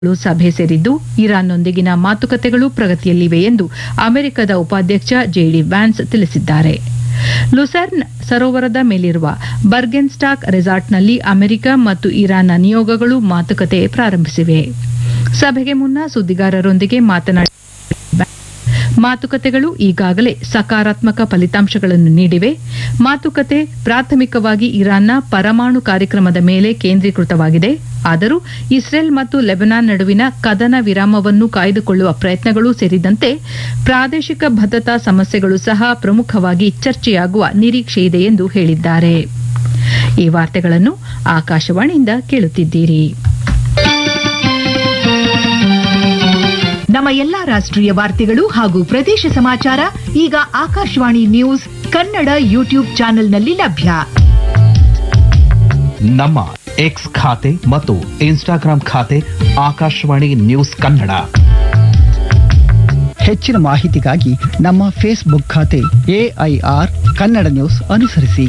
ಗಳು ಸಭೆ ಸೇರಿದ್ದು ಇರಾನ್ನೊಂದಿಗಿನ ಮಾತುಕತೆಗಳು ಪ್ರಗತಿಯಲ್ಲಿವೆ ಎಂದು ಅಮೆರಿಕದ ಉಪಾಧ್ಯಕ್ಷ ಜೆಡಿ ವ್ಯಾನ್ಸ್ ತಿಳಿಸಿದ್ದಾರೆ ಲುಸರ್ನ್ ಸರೋವರದ ಮೇಲಿರುವ ಬರ್ಗೆನ್ಸ್ಟಾಕ್ ರೆಸಾರ್ಟ್ನಲ್ಲಿ ಅಮೆರಿಕ ಮತ್ತು ಇರಾನ್ನ ನಿಯೋಗಗಳು ಮಾತುಕತೆ ಪ್ರಾರಂಭಿಸಿವೆ ಸಭೆಗೆ ಮುನ್ನ ಸುದ್ದಿಗಾರರೊಂದಿಗೆ ಮಾತನಾಡಿದ ಮಾತುಕತೆಗಳು ಈಗಾಗಲೇ ಸಕಾರಾತ್ಮಕ ಫಲಿತಾಂಶಗಳನ್ನು ನೀಡಿವೆ ಮಾತುಕತೆ ಪ್ರಾಥಮಿಕವಾಗಿ ಇರಾನ್ನ ಪರಮಾಣು ಕಾರ್ಯಕ್ರಮದ ಮೇಲೆ ಕೇಂದ್ರೀಕೃತವಾಗಿದೆ ಆದರೂ ಇಸ್ರೇಲ್ ಮತ್ತು ಲೆಬನಾನ್ ನಡುವಿನ ಕದನ ವಿರಾಮವನ್ನು ಕಾಯ್ದುಕೊಳ್ಳುವ ಪ್ರಯತ್ನಗಳು ಸೇರಿದಂತೆ ಪ್ರಾದೇಶಿಕ ಭದ್ರತಾ ಸಮಸ್ಯೆಗಳು ಸಹ ಪ್ರಮುಖವಾಗಿ ಚರ್ಚೆಯಾಗುವ ನಿರೀಕ್ಷೆಯಿದೆ ಎಂದು ಹೇಳಿದ್ದಾರೆ ಈ ವಾರ್ತೆಗಳನ್ನು ಆಕಾಶವಾಣಿಯಿಂದ ಕೇಳುತ್ತಿದ್ದೀರಿ ನಮ್ಮ ಎಲ್ಲಾ ರಾಷ್ಟ್ರೀಯ ವಾರ್ತೆಗಳು ಹಾಗೂ ಪ್ರದೇಶ ಸಮಾಚಾರ ಈಗ ಆಕಾಶವಾಣಿ ನ್ಯೂಸ್ ಕನ್ನಡ ಯೂಟ್ಯೂಬ್ ಚಾನೆಲ್ನಲ್ಲಿ ಲಭ್ಯ ನಮ್ಮ ಎಕ್ಸ್ ಖಾತೆ ಮತ್ತು ಇನ್ಸ್ಟಾಗ್ರಾಂ ಖಾತೆ ಆಕಾಶವಾಣಿ ನ್ಯೂಸ್ ಕನ್ನಡ ಹೆಚ್ಚಿನ ಮಾಹಿತಿಗಾಗಿ ನಮ್ಮ ಫೇಸ್ಬುಕ್ ಖಾತೆ ಎಐಆರ್ ಕನ್ನಡ ನ್ಯೂಸ್ ಅನುಸರಿಸಿ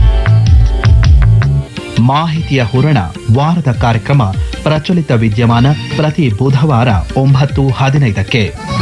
ಮಾಹಿತಿಯ ಹೂರಣ ವಾರದ ಕಾರ್ಯಕ್ರಮ ಪ್ರಚಲಿತ ವಿದ್ಯಮಾನ ಪ್ರತಿ ಬುಧವಾರ ಒಂಬತ್ತು ಹದಿನೈದಕ್ಕೆ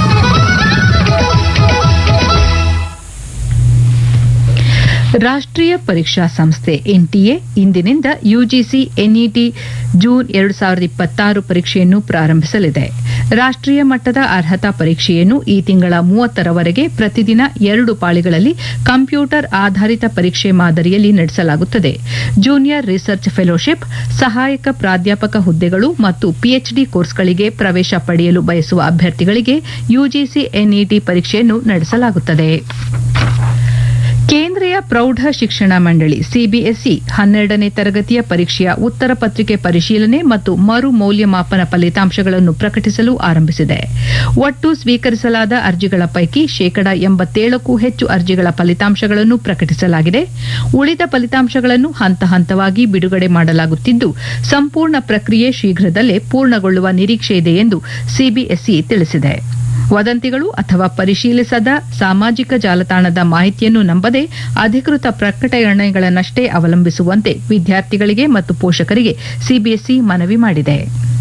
ರಾಷ್ಟ್ರೀಯ ಪರೀಕ್ಷಾ ಸಂಸ್ಥೆ ಎನ್ಟಿಎ ಇಂದಿನಿಂದ ಯುಜಿಸಿ ಎನ್ಇಟಿ ಜೂನ್ ಎರಡು ಸಾವಿರದ ಇಪ್ಪತ್ತಾರು ಪರೀಕ್ಷೆಯನ್ನು ಪ್ರಾರಂಭಿಸಲಿದೆ ರಾಷ್ಟ್ರೀಯ ಮಟ್ಟದ ಅರ್ಹತಾ ಪರೀಕ್ಷೆಯನ್ನು ಈ ತಿಂಗಳ ಮೂವತ್ತರವರೆಗೆ ಪ್ರತಿದಿನ ಎರಡು ಪಾಳಿಗಳಲ್ಲಿ ಕಂಪ್ಯೂಟರ್ ಆಧಾರಿತ ಪರೀಕ್ಷೆ ಮಾದರಿಯಲ್ಲಿ ನಡೆಸಲಾಗುತ್ತದೆ ಜೂನಿಯರ್ ರಿಸರ್ಚ್ ಫೆಲೋಶಿಪ್ ಸಹಾಯಕ ಪ್ರಾಧ್ಯಾಪಕ ಹುದ್ದೆಗಳು ಮತ್ತು ಪಿಎಚ್ಡಿ ಕೋರ್ಸ್ಗಳಿಗೆ ಪ್ರವೇಶ ಪಡೆಯಲು ಬಯಸುವ ಅಭ್ಯರ್ಥಿಗಳಿಗೆ ಯುಜಿಸಿ ಎನ್ಇಟಿ ಪರೀಕ್ಷೆಯನ್ನು ನಡೆಸಲಾಗುತ್ತದೆ ಕೇಂದ್ರೀಯ ಪ್ರೌಢ ಶಿಕ್ಷಣ ಮಂಡಳಿ ಸಿಬಿಎಸ್ಇ ಹನ್ನೆರಡನೇ ತರಗತಿಯ ಪರೀಕ್ಷೆಯ ಉತ್ತರ ಪತ್ರಿಕೆ ಪರಿಶೀಲನೆ ಮತ್ತು ಮರು ಮೌಲ್ಯಮಾಪನ ಫಲಿತಾಂಶಗಳನ್ನು ಪ್ರಕಟಿಸಲು ಆರಂಭಿಸಿದೆ ಒಟ್ಟು ಸ್ವೀಕರಿಸಲಾದ ಅರ್ಜಿಗಳ ಪೈಕಿ ಶೇಕಡಾ ಎಂಬತ್ತೇಳಕ್ಕೂ ಹೆಚ್ಚು ಅರ್ಜಿಗಳ ಫಲಿತಾಂಶಗಳನ್ನು ಪ್ರಕಟಿಸಲಾಗಿದೆ ಉಳಿದ ಫಲಿತಾಂಶಗಳನ್ನು ಹಂತ ಹಂತವಾಗಿ ಬಿಡುಗಡೆ ಮಾಡಲಾಗುತ್ತಿದ್ದು ಸಂಪೂರ್ಣ ಪ್ರಕ್ರಿಯೆ ಶೀಘ್ರದಲ್ಲೇ ಪೂರ್ಣಗೊಳ್ಳುವ ನಿರೀಕ್ಷೆಯಿದೆ ಎಂದು ಸಿಬಿಎಸ್ಇ ತಿಳಿಸಿದೆ ವದಂತಿಗಳು ಅಥವಾ ಪರಿಶೀಲಿಸದ ಸಾಮಾಜಿಕ ಜಾಲತಾಣದ ಮಾಹಿತಿಯನ್ನು ನಂಬದೆ ಅಧಿಕೃತ ಪ್ರಕಟಣೆಗಳನ್ನಷ್ಟೇ ಅವಲಂಬಿಸುವಂತೆ ವಿದ್ಯಾರ್ಥಿಗಳಿಗೆ ಮತ್ತು ಪೋಷಕರಿಗೆ ಸಿಬಿಎಸ್ಇ ಮನವಿ ಮಾಡಿದೆ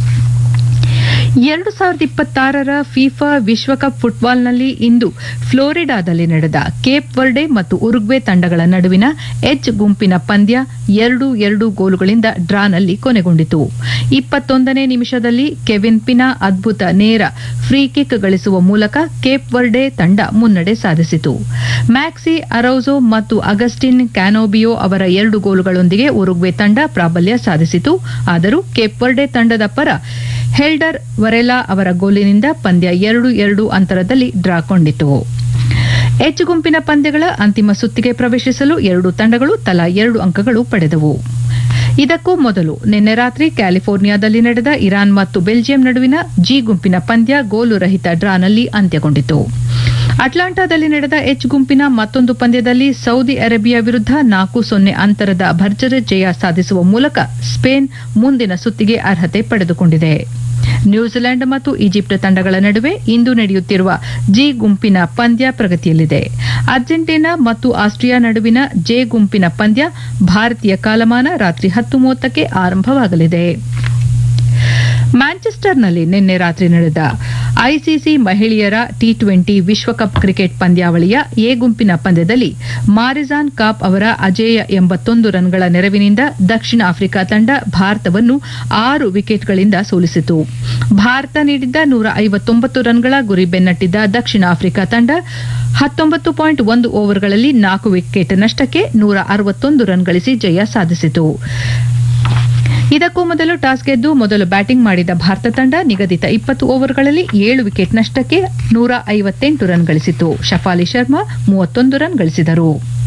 ಎರಡು ಸಾವಿರದ ಇಪ್ಪತ್ತಾರರ ಫಿಫಾ ವಿಶ್ವಕಪ್ ಫುಟ್ಬಾಲ್ನಲ್ಲಿ ಇಂದು ಫ್ಲೋರಿಡಾದಲ್ಲಿ ನಡೆದ ಕೇಪ್ ವರ್ಡೆ ಮತ್ತು ಉರುಗ್ವೆ ತಂಡಗಳ ನಡುವಿನ ಎಚ್ ಗುಂಪಿನ ಪಂದ್ಯ ಎರಡು ಎರಡು ಗೋಲುಗಳಿಂದ ಡ್ರಾನಲ್ಲಿ ಕೊನೆಗೊಂಡಿತು ಇಪ್ಪತ್ತೊಂದನೇ ನಿಮಿಷದಲ್ಲಿ ಕೆವಿನ್ ಪಿನಾ ಅದ್ಭುತ ನೇರ ಫ್ರೀ ಕಿಕ್ ಗಳಿಸುವ ಮೂಲಕ ಕೇಪ್ ವರ್ಡೆ ತಂಡ ಮುನ್ನಡೆ ಸಾಧಿಸಿತು ಮ್ಯಾಕ್ಸಿ ಅರೌಜೋ ಮತ್ತು ಅಗಸ್ಟಿನ್ ಕ್ಯಾನೋಬಿಯೋ ಅವರ ಎರಡು ಗೋಲುಗಳೊಂದಿಗೆ ಉರುಗ್ವೆ ತಂಡ ಪ್ರಾಬಲ್ಯ ಸಾಧಿಸಿತು ಆದರೂ ಕೇಪ್ ವರ್ಡೆ ತಂಡದ ಪರ ಹೆಲ್ಡರ್ ವರೆಲಾ ಅವರ ಗೋಲಿನಿಂದ ಪಂದ್ಯ ಎರಡು ಎರಡು ಅಂತರದಲ್ಲಿ ಡ್ರಾ ಕೊಂಡಿತು ಎಚ್ ಗುಂಪಿನ ಪಂದ್ಯಗಳ ಅಂತಿಮ ಸುತ್ತಿಗೆ ಪ್ರವೇಶಿಸಲು ಎರಡು ತಂಡಗಳು ತಲಾ ಎರಡು ಅಂಕಗಳು ಪಡೆದವು ಇದಕ್ಕೂ ಮೊದಲು ನಿನ್ನೆ ರಾತ್ರಿ ಕ್ಯಾಲಿಫೋರ್ನಿಯಾದಲ್ಲಿ ನಡೆದ ಇರಾನ್ ಮತ್ತು ಬೆಲ್ಜಿಯಂ ನಡುವಿನ ಜಿ ಗುಂಪಿನ ಪಂದ್ಯ ಗೋಲು ರಹಿತ ಡ್ರಾನಲ್ಲಿ ಅಂತ್ಯಗೊಂಡಿತು ಅಟ್ಲಾಂಟಾದಲ್ಲಿ ನಡೆದ ಎಚ್ ಗುಂಪಿನ ಮತ್ತೊಂದು ಪಂದ್ಯದಲ್ಲಿ ಸೌದಿ ಅರೇಬಿಯಾ ವಿರುದ್ಧ ನಾಲ್ಕು ಸೊನ್ನೆ ಅಂತರದ ಭರ್ಜರಿ ಜಯ ಸಾಧಿಸುವ ಮೂಲಕ ಸ್ಪೇನ್ ಮುಂದಿನ ಸುತ್ತಿಗೆ ಅರ್ಹತೆ ಪಡೆದುಕೊಂಡಿದೆ ನ್ಯೂಜಿಲೆಂಡ್ ಮತ್ತು ಈಜಿಪ್ಟ್ ತಂಡಗಳ ನಡುವೆ ಇಂದು ನಡೆಯುತ್ತಿರುವ ಜಿ ಗುಂಪಿನ ಪಂದ್ಯ ಪ್ರಗತಿಯಲ್ಲಿದೆ ಅರ್ಜೆಂಟೀನಾ ಮತ್ತು ಆಸ್ಟ್ರಿಯಾ ನಡುವಿನ ಜೆ ಗುಂಪಿನ ಪಂದ್ಯ ಭಾರತೀಯ ಕಾಲಮಾನ ರಾತ್ರಿ ಹತ್ತು ಮೂವತ್ತಕ್ಕೆ ಆರಂಭವಾಗಲಿದೆ ಮ್ಯಾಂಚೆಸ್ಟರ್ನಲ್ಲಿ ನಿನ್ನೆ ರಾತ್ರಿ ನಡೆದ ಐಸಿಸಿ ಮಹಿಳೆಯರ ಟಿ ಟ್ವೆಂಟಿ ವಿಶ್ವಕಪ್ ಕ್ರಿಕೆಟ್ ಪಂದ್ಯಾವಳಿಯ ಎ ಗುಂಪಿನ ಪಂದ್ಯದಲ್ಲಿ ಮಾರಿಜಾನ್ ಕಾಪ್ ಅವರ ಅಜೇಯ ಎಂಬತ್ತೊಂದು ರನ್ಗಳ ನೆರವಿನಿಂದ ದಕ್ಷಿಣ ಆಫ್ರಿಕಾ ತಂಡ ಭಾರತವನ್ನು ಆರು ವಿಕೆಟ್ಗಳಿಂದ ಸೋಲಿಸಿತು ಭಾರತ ನೀಡಿದ್ದ ನೂರ ಐವತ್ತೊಂಬತ್ತು ರನ್ಗಳ ಗುರಿ ಬೆನ್ನಟ್ಟಿದ್ದ ದಕ್ಷಿಣ ಆಫ್ರಿಕಾ ತಂಡ ಹತ್ತೊಂಬತ್ತು ಪಾಯಿಂಟ್ ಒಂದು ಓವರ್ಗಳಲ್ಲಿ ನಾಲ್ಕು ವಿಕೆಟ್ ನಷ್ಟಕ್ಕೆ ನೂರ ಅರವತ್ತೊಂದು ರನ್ ಗಳಿಸಿ ಜಯ ಸಾಧಿಸಿತು ಇದಕ್ಕೂ ಮೊದಲು ಟಾಸ್ ಗೆದ್ದು ಮೊದಲು ಬ್ಯಾಟಿಂಗ್ ಮಾಡಿದ ಭಾರತ ತಂಡ ನಿಗದಿತ ಇಪ್ಪತ್ತು ಓವರ್ಗಳಲ್ಲಿ ಏಳು ವಿಕೆಟ್ ನಷ್ಟಕ್ಕೆ ನೂರ ಐವತ್ತೆಂಟು ರನ್ ಗಳಿಸಿತು ಶಫಾಲಿ ಶರ್ಮಾ ಮೂವತ್ತೊಂದು ರನ್ ಗಳಿಸಿದರು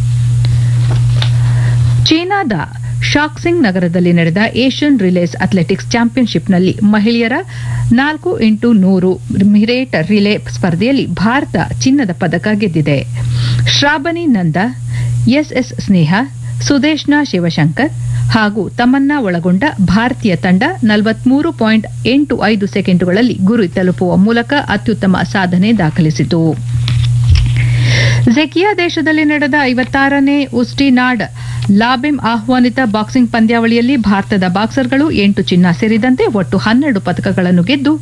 ಚೀನಾದ ಶಾಕ್ಸಿಂಗ್ ನಗರದಲ್ಲಿ ನಡೆದ ಏಷ್ಯನ್ ರಿಲೇಸ್ ಅಥ್ಲೆಟಿಕ್ಸ್ ಚಾಂಪಿಯನ್ಶಿಪ್ನಲ್ಲಿ ಮಹಿಳೆಯರ ನಾಲ್ಕು ಇಂಟು ನೂರು ಮಿರೇಟ್ ರಿಲೇ ಸ್ಪರ್ಧೆಯಲ್ಲಿ ಭಾರತ ಚಿನ್ನದ ಪದಕ ಗೆದ್ದಿದೆ ಶ್ರಾಬನಿ ನಂದ ಎಸ್ಎಸ್ ಸ್ನೇಹ ಸುದೇಶ್ನಾ ಶಿವಶಂಕರ್ ಹಾಗೂ ತಮ್ಮನ್ನ ಒಳಗೊಂಡ ಭಾರತೀಯ ತಂಡ ನಲವತ್ಮೂರು ಪಾಯಿಂಟ್ ಎಂಟು ಐದು ಸೆಕೆಂಡುಗಳಲ್ಲಿ ಗುರಿ ತಲುಪುವ ಮೂಲಕ ಅತ್ಯುತ್ತಮ ಸಾಧನೆ ದಾಖಲಿಸಿತು ಝೆಕಿಯಾ ದೇಶದಲ್ಲಿ ನಡೆದ ಐವತ್ತಾರನೇ ಉಸ್ಟಿನಾಡ್ ಲಾಬೆಮ್ ಆಹ್ವಾನಿತ ಬಾಕ್ಸಿಂಗ್ ಪಂದ್ಯಾವಳಿಯಲ್ಲಿ ಭಾರತದ ಬಾಕ್ಸರ್ಗಳು ಎಂಟು ಚಿನ್ನ ಸೇರಿದಂತೆ ಒಟ್ಟು ಹನ್ನೆರಡು ಪದಕಗಳನ್ನು ಗೆದ್ದು